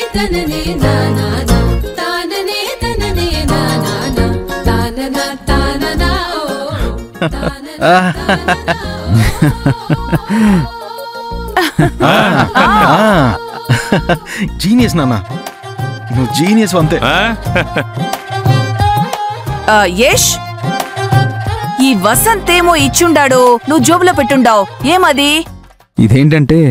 తననే నానా తాననే తననే నానా తానన తాననా ఓ తానన జీనియస్ నాన్న నువ్వు జీనియస్ అంతే ఆ? ఆ, యష్ ఈ వసంత్ ఏమో ఇచ్చుండాడు నువ్వు జోబులో పెట్టుండావు ఏమది ఇదేంటంటే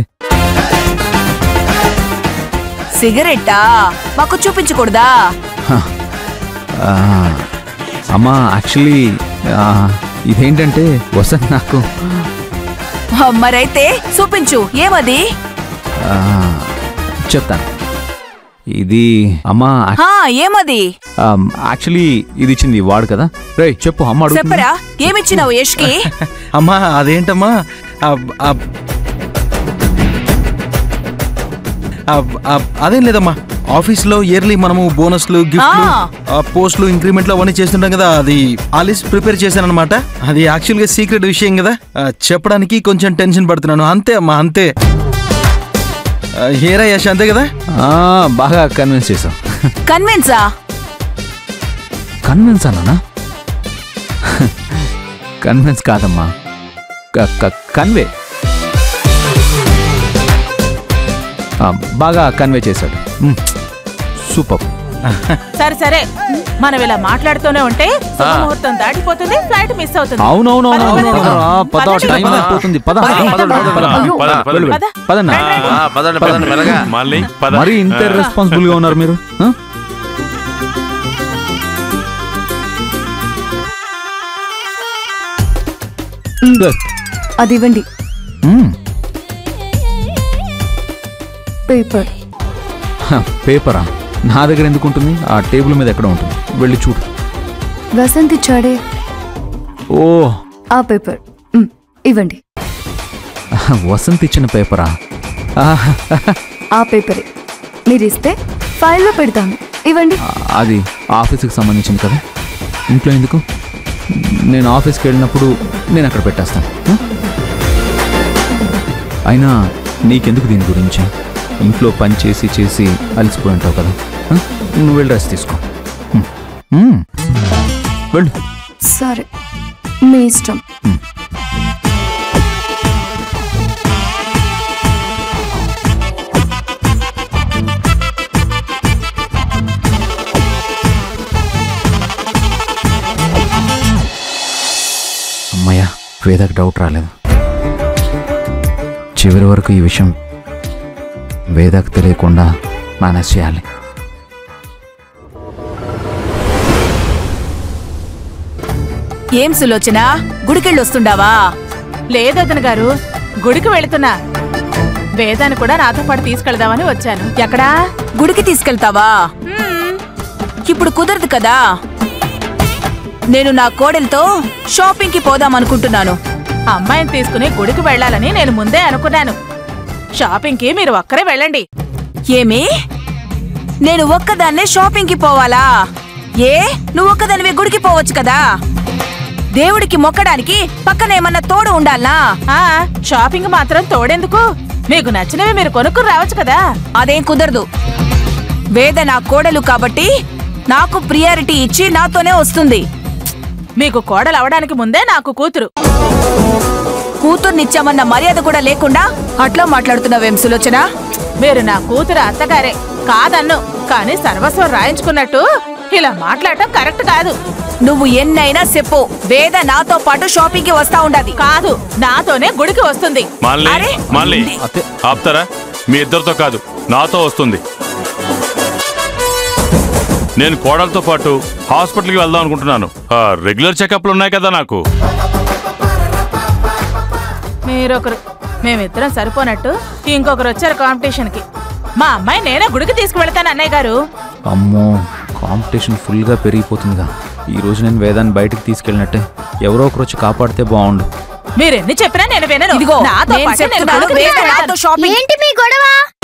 సిగరెట్టా మాకు చూపించకూడదా ఆ, అమ్మా యాక్చువల్లీ ఆ, ఇదేంటంటే వసంత్ నాకు ఆ, మరైతే చూపించు ఏమది ఆ, చెప్తాను ఇది అమ్మా యాక్- హా ఏమది ఆమ్, యాక్చువల్లీ ఇది ఇచ్చింది వాడు కదా రే చెప్పు అమ్మ అడుగుతుంది. చెప్పరా ఏమిచ్చినావు యష్కి అమ్మా అదేంటమ్మా ఆ, ఆ, ఆ, ఆ, అదేం లేదమ్మా ఆఫీస్లో ఇయర్లీ మనము బోనస్లు గిఫ్ట్లు ఆ. ఆ, పోస్టులు ఇంక్రిమెంట్లు అవన్నీ చేస్తుంటాం కదా అది ఆ లిస్ట్ ప్రిపేర్ చేశానన్నమాట అది యాక్చువల్గా సీక్రెట్ విషయం కదా ఆ, చెప్పడానికి కొంచెం టెన్షన్ పడుతున్నాను అంతే అమ్మా అంతే ఆ, హేరా యశ్ అంతే కదా ఆ, బాగా కన్విన్స్ చేసావు కన్విన్సా కన్విన్స్ అన్నా కన్విన్స్ కాదమ్మా క- క- కన్వే ఆ, బాగా కన్వే చేశాడు మ్, సూపర్ సరే సరే మనం ఇలా మాట్లాడుతూనే ఉంటే శుభముహూర్తం దాటిపోతుంది ఫ్లైట్ మిస్ అవుతుంది అవునవునవును పద, పద, పద. పద పదండి. టైం అయిపోతుంది పద పద, పద, పద, పద, పద. పద, పద, పద. వెళ్ళు, పద. పదన్నా ఆ, పదండి పదండి మెల్లగా మళ్ళీ పద మరి ఇంత రెస్పాన్సిబుల్ గా ఉన్నారు మీరు ఆ? Good. అది ఇవ్వండి మ్మ్. పేపర్ హ, పేపరా నా దగ్గర ఎందుకు ఉంటుంది ఆ టేబుల్ మీద ఎక్కడ ఉంటుంది వెళ్ళి చూడు వసంత్ ఇచ్చాడే ఓ ఆ పేపర్ మ్, ఇవ్వండి వసంత్ ఇచ్చిన పేపరా ఆహ్, ఆ పేపరే మీరు ఇస్తే ఫైల్లో పెడతాను ఇవ్వండి అది ఆఫీస్కి సంబంధించింది కదా ఇంట్లో ఎందుకు నేను ఆఫీస్కి వెళ్ళినప్పుడు నేను అక్కడ పెట్టేస్తాను ఆ? అయినా నీకెందుకు దీని గురించి ఇంట్లో పని చేసి చేసి అలసిపోయి ఉంటావు కదా ఆ? నువ్వు వెళ్ళి రెస్ట్ తీసుకో మ్. మ్. వెళ్ళు సరే మీ ఇష్టం అమ్మయ్య వేదకు డౌట్ రాలేదు చివరి వరకు ఈ విషయం వేదకు తెలియకుండా మేనేజ్ చేయాలి ఏం సులోచన గుడికెళ్ళొస్తుండావా లేదతను గారు గుడికి వెళుతున్నా వేదాన్ని కూడా నాతో పాటు తీసుకెళ్దామని వచ్చాను ఎక్కడా గుడికి తీసుకెళ్తావా ఇప్పుడు కుదరదు కదా నేను నా కోడలతో షాపింగ్ కి పోదాం అనుకుంటున్నాను అమ్మాయిని తీసుకుని గుడికి వెళ్ళాలని నేను ముందే అనుకున్నాను షాపింగ్ కి మీరు ఒక్కరే వెళ్ళండి ఏమి నేను ఒక్కదాన్నే షాపింగ్ కి పోవాలా ఏ నువ్వు ఒక్కదానివే గుడికి పోవచ్చు కదా దేవుడికి మొక్కడానికి పక్కన ఏమన్నా తోడు ఉండాలనా ఆ షాపింగ్ మాత్రం తోడెందుకు మీకు నచ్చినవి మీరు కొనుక్కుని రావచ్చు కదా అదేం కుదరదు వేద నా కోడలు కాబట్టి నాకు ప్రియారిటీ ఇచ్చి నాతోనే వస్తుంది మీకు కోడలు అవడానికి ముందే నాకు కూతురు కూతుర్నిచ్చామన్న మర్యాద కూడా లేకుండా అట్లా మాట్లాడుతున్నావేం సులోచన మీరు నా కూతురు అత్తగారే కాదన్ను కానీ సర్వస్వం రాయించుకున్నట్టు ఇలా మాట్లాడటం కరెక్ట్ కాదు నువ్వు ఎన్నైనా చెప్పు వేద నాతో పాటు షాపింగ్ కి వస్తా ఉండాది కాదు నాతోనే గుడికి వస్తుంది మళ్ళీ అరే! మళ్ళీ అతే ఆపుతారా మీ ఇద్దరితో కాదు నాతో వస్తుంది నేను కోడలతో పాటు హాస్పిటల్కి వెళ్దాం అనుకుంటున్నాను ఆ, రెగ్యులర్ చెకప్లు ఉన్నాయి కదా నాకు మీరొకరు మేమిద్దరం సరిపోనట్టు ఇంకొకరు వచ్చారు కాంపిటీషన్ కి మా అమ్మాయి నేనే గుడికి తీసుకువెళ్తాను అన్నయ్య గారు అమ్మో కాంపిటీషన్ ఫుల్గా పెరిగిపోతుందిగా ఈ రోజు నేను వేదాన్ని బయటికి తీసుకెళ్ళినట్టే ఎవరో ఒకరు వచ్చి కాపాడితే బాగుండు మీరెన్ని చెప్పినా నేను వినను ఇదిగో నాతో నేను పాటు నేను చెప్తున్నాను, గుడికి వేద తీసుకువెళ్తాను. నాతో షాపింగ్ ఏంటి మీ గొడవ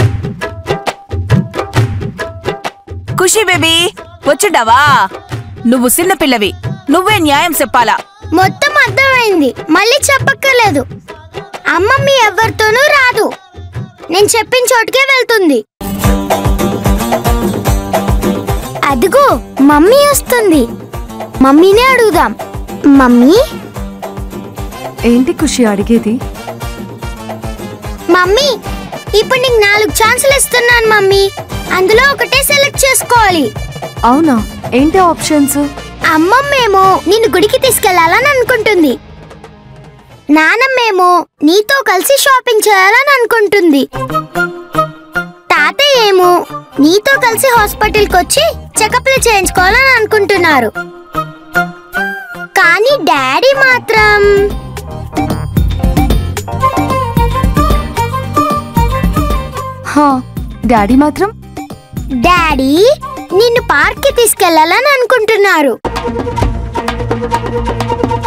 ఖుషి బేబీ వచ్చుండావా నువ్వు చిన్న పిల్లవి నువ్వే న్యాయం చెప్పాలా మొత్తం అర్థమైంది మళ్ళీ చెప్పక్కర్లేదు అమ్మ మీ ఎవరితోనూ రాదు నేను చెప్పిన చోటుకే వెళ్తుంది అదిగో మమ్మీ వస్తుంది మమ్మీనే అడుగుదాం మమ్మీ ఏంటి ఖుషి అడిగేది మమ్మీ ఇప్పుడు నీకు నాలుగు ఛాన్సులు ఇస్తున్నాను మమ్మీ అందులో ఒకటే సెలెక్ట్ చేసుకోవాలి అవునా ఏంటి ఆప్షన్స్ అమ్మమ్మేమో నిన్ను గుడికి తీసుకెళ్లాలని అనుకుంటుంది నానమ్మేమో నీతో కలిసి షాపింగ్ చేయాలని అనుకుంటుంది తాతయ్య ఏమో నీతో కలిసి హాస్పిటల్కి వచ్చి చెకప్లు చేయించుకోవాలని అనుకుంటున్నారు కానీ డాడీ మాత్రం హా డాడీ మాత్రం డాడీ నిన్ను పార్క్కి తీసుకెళ్లాలని అనుకుంటున్నారు